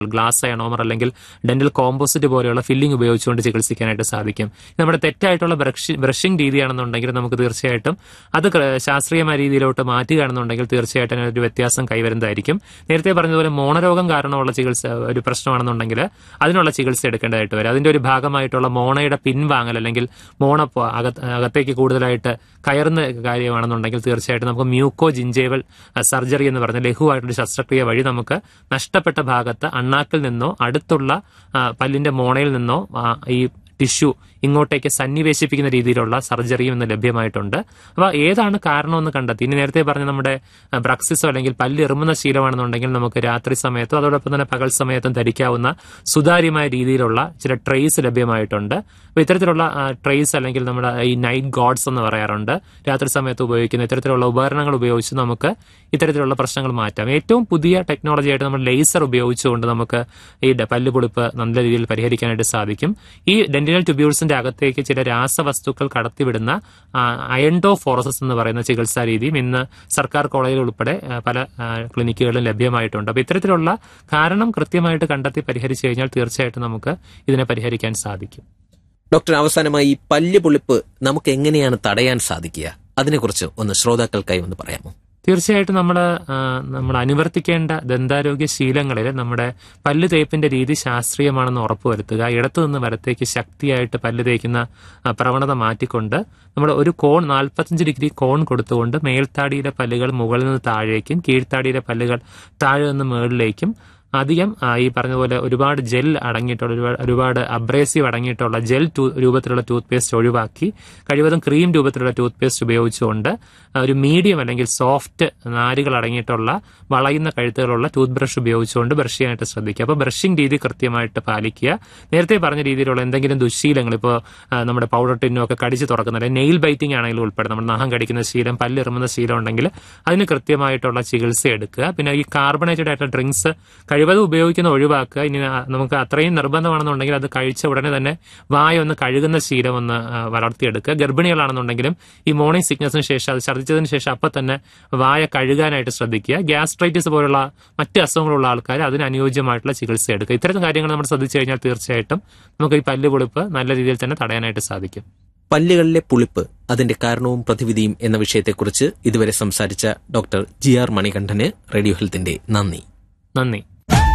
glass അയണോമർ അല്ലെങ്കിൽ dental composite പോലെയുള്ള filling ഉപയോഗിച്ചുകൊണ്ട് ചികിത്സിക്കാനായിട്ട് സാധിക്കും നമ്മുടെ തെറ്റായിട്ടുള്ള ബ്രഷിംഗ് രീതിയാണെന്നുണ്ടെങ്കിൽ നമുക്ക് തീർച്ചയായിട്ടും അത് ക്ര- ശാസ്ത്രീയമായ രീതിയിലോട്ട് മാറ്റുകയാണെന്നുണ്ടെങ്കിൽ തീർച്ചയായിട്ടും അതിനൊരു വ്യത്യാസം കൈവരുന്നതായിരിക്കും നേരത്തെ പറഞ്ഞതുപോലെ മോണരോഗം കാരണമുള്ള ചികിത്സ ഒരു പ്രശ്നമാണെന്നുണ്ടെങ്കിൽ അതിനുള്ള ചികിത്സ എടുക്കേണ്ടതായിട്ട് വരും അതിന്റെ ഒരു ഭാഗമായിട്ടുള്ള മോണയുടെ പിൻവാങ്ങൽ അല്ലെങ്കിൽ മോണ പോ- അകത്ത് അകത്തേക്ക് കൂടുതലായിട്ട് കയറുന്ന കാര്യമാണെന്നുണ്ടെങ്കിൽ തീർച്ചയായിട്ടും നമുക്ക് മ്യൂക്കോ ജിഞ്ചേവൽ സർജറി എന്ന് പറഞ്ഞ ലഘുവായിട്ടുള്ള ശസ്ത്രക്രിയ വഴി നമുക്ക് നഷ്ടപ്പെട്ട ഭാഗത്ത് അണ്ണാക്കിൽ നിന്നോ അടുത്തുള്ള ആ, പല്ലിന്റെ മോണയിൽ നിന്നോ ആ, ഈ ടിഷ്യൂ ഇങ്ങോട്ടേക്ക് സന്നിവേശിപ്പിക്കുന്ന രീതിയിലുള്ള സർജറിയും ഇന്ന് ലഭ്യമായിട്ടുണ്ട് അപ്പോൾ ഏതാണ് കാരണമെന്ന് കണ്ടെത്തി ഇനി നേരത്തെ പറഞ്ഞ നമ്മുടെ ആ, ബ്രക്സിസോ അല്ലെങ്കിൽ പല്ല് ഇറുമുന്ന ശീലമാണെന്നുണ്ടെങ്കിൽ നമുക്ക് രാത്രി സമയത്തും അതോടൊപ്പം തന്നെ പകൽ സമയത്തും ധരിക്കാവുന്ന സുതാര്യമായ രീതിയിലുള്ള ചില ട്രേസ് ലഭ്യമായിട്ടുണ്ട് അപ്പോൾ ഇത്തരത്തിലുള്ള ട്രേസ് അല്ലെങ്കിൽ നമ്മുടെ ഈ നൈറ്റ് ഗോഡ്സ് എന്ന് പറയാറുണ്ട് രാത്രി സമയത്ത് ഉപയോഗിക്കുന്ന ഇത്തരത്തിലുള്ള ഉപകരണങ്ങൾ ഉപയോഗിച്ച് നമുക്ക് ഇത്തരത്തിലുള്ള പ്രശ്നങ്ങൾ മാറ്റാം ഏറ്റവും പുതിയ ടെക്നോളജി ആയിട്ട് നമ്മൾ ലേസർ ഉപയോഗിച്ചുകൊണ്ട് നമുക്ക് ഈ ഡ- പല്ല് പൊളിപ്പ് നല്ല രീതിയിൽ പരിഹരിക്കാനായിട്ട് സാധിക്കും ഈ ഡെന്റിനൽ ട്യൂബ്യൂൾസിന്റെ അകത്തേക്ക് ചില രാസവസ്തുക്കൾ കടത്തിവിടുന്ന അയൻഡോ ഫോറസസ് എന്ന് പറയുന്ന ചികിത്സാ രീതിയും ഇന്ന് സർക്കാർ കോളേജിൽ ഉൾപ്പെടെ ആ, പല ആ, ക്ലിനിക്കുകളിലും ലഭ്യമായിട്ടുണ്ട് അപ്പോൾ ഇത്തരത്തിലുള്ള കാരണം കൃത്യമായിട്ട് കണ്ടെത്തി പരിഹരിച്ചു കഴിഞ്ഞാൽ തീർച്ചയായിട്ടും നമുക്ക് ഇതിനെ പരിഹരിക്കാൻ സാധിക്കും ഡോക്ടർ അവസാനമായി ഈ പല്ല് പൊളിപ്പ് നമുക്ക് എങ്ങനെയാണ് തടയാൻ സാധിക്കുക അതിനെക്കുറിച്ച് ഒന്ന് ശ്രോതാക്കൾക്കായി ഒന്ന് പറയാമോ തീർച്ചയായിട്ടും നമ്മൾ നമ്മൾ അനുവർത്തിക്കേണ്ട ദന്താരോഗ്യ ശീലങ്ങളിൽ നമ്മുടെ പല്ല് തേപ്പിന്റെ രീതി ശാസ്ത്രീയമാണെന്ന് ഉറപ്പുവരുത്തുക ഇടത്തു നിന്ന് വലത്തേക്ക് ശക്തിയായിട്ട് പല്ല് തേക്കുന്ന ആ, പ്രവണത മാറ്റിക്കൊണ്ട് നമ്മൾ ഒരു കോൺ നാൽപ്പത്തഞ്ച് ഡിഗ്രി കോൺ കൊടുത്തുകൊണ്ട് മേൽത്താടിയിലെ പല്ലുകൾ മുകളിൽ നിന്ന് താഴേക്കും കീഴ്ത്താടിയിലെ പല്ലുകൾ താഴെ നിന്ന് മുകളിലേക്കും അധികം ആ, ഈ പറഞ്ഞ പോലെ ഒരുപാട് ജെൽ അടങ്ങിയിട്ടുള്ള ഒരുപാട് ഒരുപാട് അബ്രേസീവ് അടങ്ങിയിട്ടുള്ള ജെൽ ടൂ- രൂപത്തിലുള്ള ടൂത്ത് പേസ്റ്റ് ഒഴിവാക്കി കഴിവതും ക്രീം രൂപത്തിലുള്ള ടൂത്ത് പേസ്റ്റ് ഉപയോഗിച്ചുകൊണ്ട് ആ, ഒരു മീഡിയം അല്ലെങ്കിൽ സോഫ്റ്റ് നാരുകൾ അടങ്ങിയിട്ടുള്ള വളയുന്ന കഴുത്തുകളുള്ള ടൂത്ത് ബ്രഷ് ഉപയോഗിച്ചുകൊണ്ട് ബ്രഷ് ചെയ്യാനായിട്ട് ശ്രദ്ധിക്കുക അപ്പോൾ ബ്രഷിംഗ് രീതി കൃത്യമായിട്ട് പാലിക്കുക നേരത്തെ പറഞ്ഞ രീതിയിലുള്ള എന്തെങ്കിലും ദുശീലങ്ങൾ ഇപ്പോൾ നമ്മുടെ പൗഡർ ടിന്നും ഒക്കെ കടിച്ച് തുറക്കുന്ന അല്ലെങ്കിൽ നെയിൽ ബൈറ്റിംഗ് ആണെങ്കിലും ഉൾപ്പെടെ നമ്മുടെ നഖം കടിക്കുന്ന ശീലം പല്ലിറുമുന്ന ശീലം ഉണ്ടെങ്കിൽ അതിന് കൃത്യമായിട്ടുള്ള ചികിത്സ എടുക്കുക പിന്നെ ഈ കാർബണേറ്റഡ് ആയിട്ടുള്ള ഡ്രിങ്ക്സ് കഴിവതും ഉപയോഗിക്കുന്ന ഒഴിവാക്കുക ഇനി ആ, നമുക്ക് അത്രയും നിർബന്ധമാണെന്നുണ്ടെങ്കിൽ അത് കഴിച്ച ഉടനെ തന്നെ വായ ഒന്ന് കഴുകുന്ന ശീലം ഒന്ന് ആ, വളർത്തിയെടുക്കുക ഗർഭിണികളാണെന്നുണ്ടെങ്കിലും ഈ മോർണിംഗ് സിക്നസിന് ശേഷം അത് ഛർദ്ദിച്ചതിന് ശേഷം അപ്പം തന്നെ വായ കഴുകാനായിട്ട് ശ്രദ്ധിക്കുക ഗ്യാസ്ട്രൈറ്റിസ് പോലുള്ള മറ്റ് അസുഖങ്ങളുള്ള ആൾക്കാർ അതിന് അനുയോജ്യമായിട്ടുള്ള ചികിത്സ എടുക്കുക ഇത്തരം കാര്യങ്ങൾ നമ്മൾ ശ്രദ്ധിച്ചു കഴിഞ്ഞാൽ തീർച്ചയായിട്ടും നമുക്ക് ഈ പല്ല് പൊളിപ്പ് നല്ല രീതിയിൽ തന്നെ തടയാനായിട്ട് സാധിക്കും പല്ലുകളിലെ പുളിപ്പ് അതിന്റെ കാരണവും പ്രതിവിധിയും എന്ന വിഷയത്തെക്കുറിച്ച് ഇതുവരെ സംസാരിച്ച ഡോക്ടർ ജി ആർ മണികണ്ഠന് റേഡിയോ ഹെൽത്തിന്റെ നന്ദി നന്ദി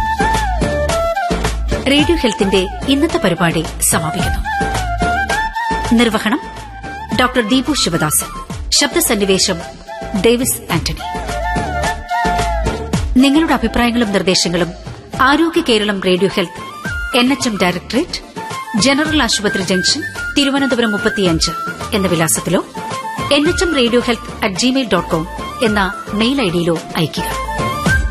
റേഡിയോ ഹെൽത്തിന്റെ ഇന്നത്തെ പരിപാടി സമാപിക്കുന്നു നിർവഹണം ഡോക്ടർ ദീപു ശിവദാസൻ ശബ്ദസന്നിവേശം ഡേവിസ് ആന്റണി നിങ്ങളുടെ അഭിപ്രായങ്ങളും നിർദ്ദേശങ്ങളും Arogya Keralam radio health N H M directorate general ആശുപത്രി ജംഗ്ഷൻ തിരുവനന്തപുരം മുപ്പത്തിയഞ്ച് എന്ന വിലാസത്തിലോ N H M radio health at Gmail dot com എന്ന മെയിൽ ഐഡിയിലോ അയയ്ക്കുക